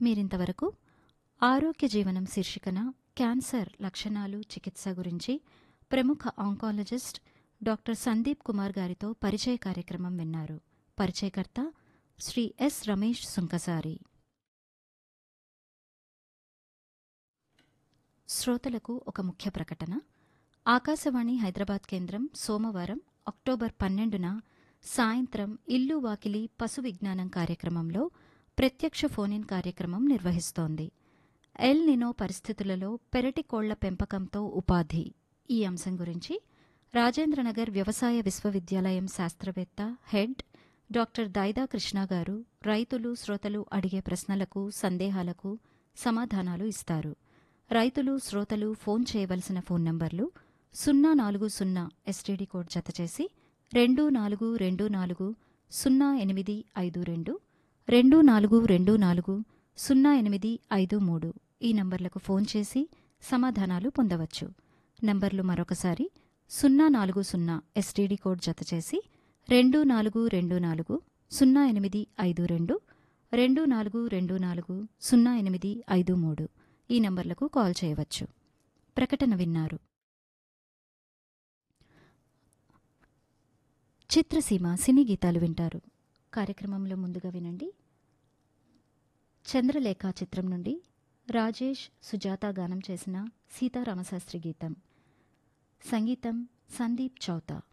మీరింతవరకు ఆరోగ్య జీవనం శీర్షికన క్యాన్సర్ లక్షణాలు చికిత్స గురించి ప్రముఖ ఆంకాలజిస్ట్ డాక్టర్ సందీప్ కుమార్ గారితో పరిచయ కార్యక్రమం విన్నారు పరిచయకర్త శ్రీ ఎస్ రమేష్ సుంకసారి శ్రోతలకు ఒక ముఖ్య ప్రకటన ఆకాశవాణి హైదరాబాద్ కేంద్రం సోమవారం అక్టోబర్ పన్నెండున సాయంత్రం ఇల్లు వాకిలి పశు విజ్ఞానం కార్యక్రమంలో ప్రత్యక్ష ఫోన్ కార్యక్రమం నిర్వహిస్తోంది ఎల్ నినో పరిస్థితులలో పెరటి కోళ్ల పెంపకంతో ఉపాధి ఈ అంశం గురించి రాజేంద్రనగర్ వ్యవసాయ విశ్వవిద్యాలయం శాస్త్రవేత్త హెడ్ డాక్టర్ దైదా కృష్ణ గారు రైతులు శ్రోతలు అడిగే ప్రశ్నలకు సందేహాలకు సమాధానాలు ఇస్తారు రైతులు శ్రోతలు ఫోన్ చేయవలసిన ఫోన్ నంబర్లు సున్నా నాలుగు సున్నా ఎస్టీడీ కోడ్ జతచేసి రెండు నాలుగు రెండు నాలుగు సున్నా ఎనిమిది ఐదు రెండు రెండు నాలుగు రెండు నాలుగు సున్నా ఎనిమిది ఐదు మూడు ఈ నంబర్లకు ఫోన్ చేసి సమాధానాలు పొందవచ్చు నంబర్లు మరొకసారి సున్నా నాలుగు సున్నా ఎస్టీడీ కోడ్ జతచేసి రెండు నాలుగు రెండు నాలుగు సున్నా ఎనిమిది ఐదు రెండు రెండు నాలుగు రెండు నాలుగు సున్నా ఎనిమిది ఐదు మూడు ఈ నంబర్లకు కాల్ చేయవచ్చు ప్రకటన విన్నారు చిత్రసీమ సినీ గీతాలు వింటారు కార్యక్రమంలో ముందుగా వినండి చంద్రలేఖ చిత్రం నుండి రాజేష్ సుజాత గానం చేసిన సీతారామశాస్త్రి గీతం సంగీతం సందీప్ చౌతా